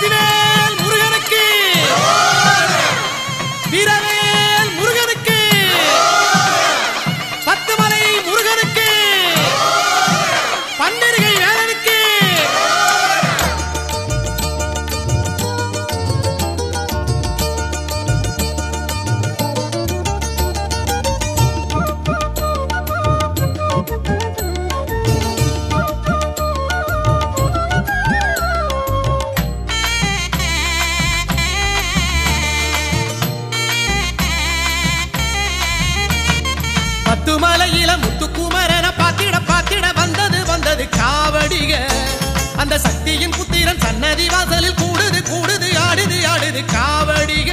வெற்றிவேல் முருகனுக்கு வீரவேல் முருகனுக்கு பத்துமலை முருகனுக்கு பன்னிருகை வேலனுக்கு பத்து மலையில முத்துக்குமரன பாத்திட பாத்திட வந்தது வந்தது காவடிக அந்த சக்தியின் புத்திரன் சன்னதி வாசலில் கூடுது கூடுது ஆடுது ஆடுது காவடிக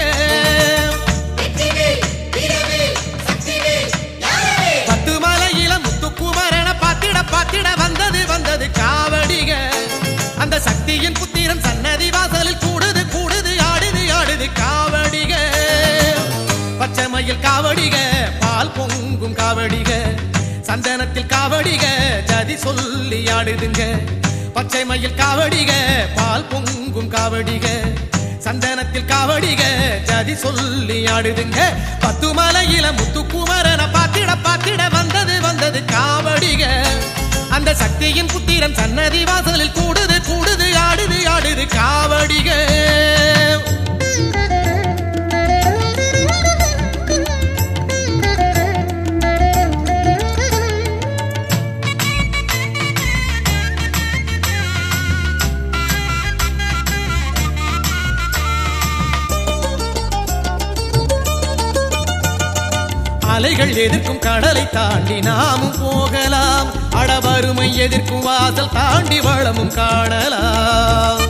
பத்து மலையில முத்துக்குமரன பாத்திட பாத்திட வந்தது வந்தது காவடிக அந்த சக்தியின் புத்திரன் சன்னதி வாசலில் கூடுது கூடுது ஆடுது ஆடுது காவடிக பச்சை மயில் காவடிக பால் பொங்கும் காவடிக சந்தனத்தில் காவடிக ஜதி சொல்லி ஆடுதுங்க பச்சை மயில் காவடிக பால் பொங்கும் காவடிக சந்தனத்தில் காவடிக ஜதி சொல்லி ஆடுதுங்க பத்து மலையில முத்துக்குமரன பாத்திட பாத்திட வந்தது வந்தது காவடிக அந்த சக்தியின் புத்திரன் சன்னதி வாசலில் கூடுது கூடுது ஆடுது ஆடுது காவடிக அலைகள் எதிர்க்கும் கடலை தாண்டி நாமும் போகலாம் அடவருமை எதிர்க்கும் வாசல் தாண்டி வளமும் காணலாம்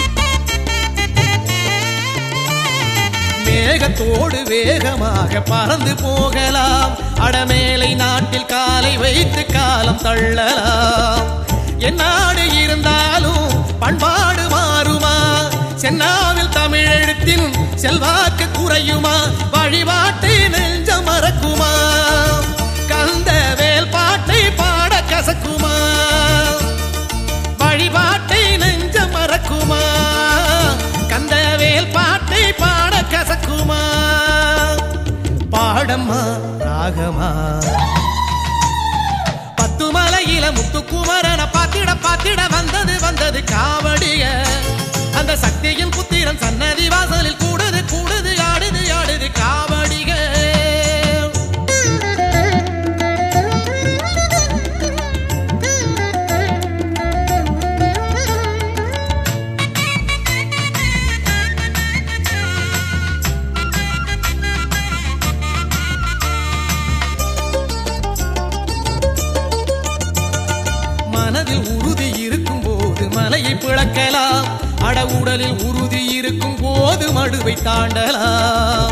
மேகத்தோடு வேகமாக பறந்து போகலாம் அடமேலை நாட்டில் காலை வைத்து காலம் தள்ளலாம் என்னாடு இருந்தாலும் பண்பாடு மாறுமா சென்னாவில் தமிழெழுத்தின் செல்வாக்கு குறையுமா வழிபாட்டை நெஞ்ச மறக்குமா கந்த வேல் பாட்டை பாட கசக்குமா வழிபாட்டை நெஞ்ச மறக்குமா கந்தவேல் பாட்டை பாட கசக்குமா பாடம்மா ராகமா பத்து மலையில முத்துக்குமரன பாத்திட பாத்திட வந்தது வந்தது காவடிய அந்த சக்தியின் புத்திரன் சன்னதி வாசலில் கூடுது கூடுது ஆடுது ஆடுது காவடிக மனதில் உறுதி இருக்கும் போது மலையை பிளக்கலாம் அட உடலில் உறுதி இருக்கும் போது மடுவை தாண்டலாம்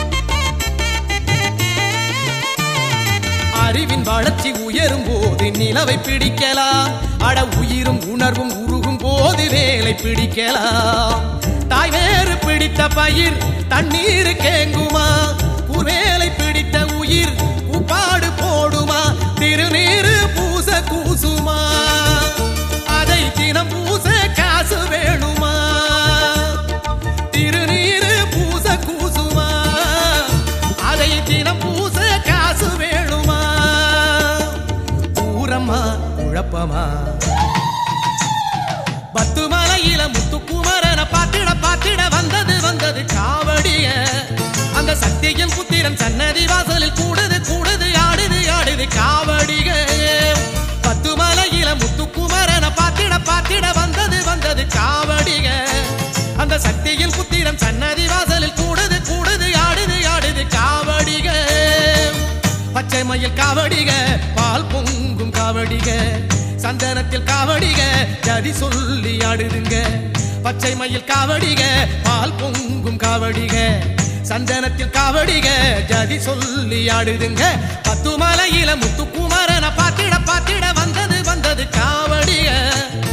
அறிவின் வளர்ச்சி உயரும் போது நிலவை பிடிக்கலாம் அட உயிரும் உணர்வும் உருகும் போது வேலை பிடிக்கலாம் தாய் வேறு பிடித்த பயிர் தண்ணீர் கேங்குமா குவேலை பிடித்த உயிர் உப்பாடு போடுமா திருநீரு பூச கூசுமா அதை தினம் பூச காசு வேணுமா திருநீரு பூச கூசுமா அதை தினம் பூச காசு வேணுமா ஊரம்மா குழப்பமா பத்து மலையில முத்துக்குமரன பாத்திட பாத்திட வந்தது வந்தது காவடிய அந்த சக்தியின் புத்திரன் சன்னதி வாசலில் கூடுது கூடுது ஆடுது ஆடுது காவடிக பத்து மலையில முத்துக்குமரன பாத்திட பாத்திட வந்தது வந்தது காவடிக அந்த சக்தியின் புத்திரன் சன்னதி வாசலில் கூடுது கூடுது ஆடுது ஆடுது காவடிக பச்சை மயில் காவடிக பால் பொங்கும் காவடிக சந்தனத்தில் காவடிக ஜதி சொல்லி ஆடுதுங்க பச்சை மயில் காவடிக பால் பொங்கும் காவடிக சந்தனத்தில் காவடிக ஜதி சொல்லி ஆடுதுங்க பத்து மலையில முத்துக்குமரன பாத்திட பாத்திட வந்தது வந்தது காவடிக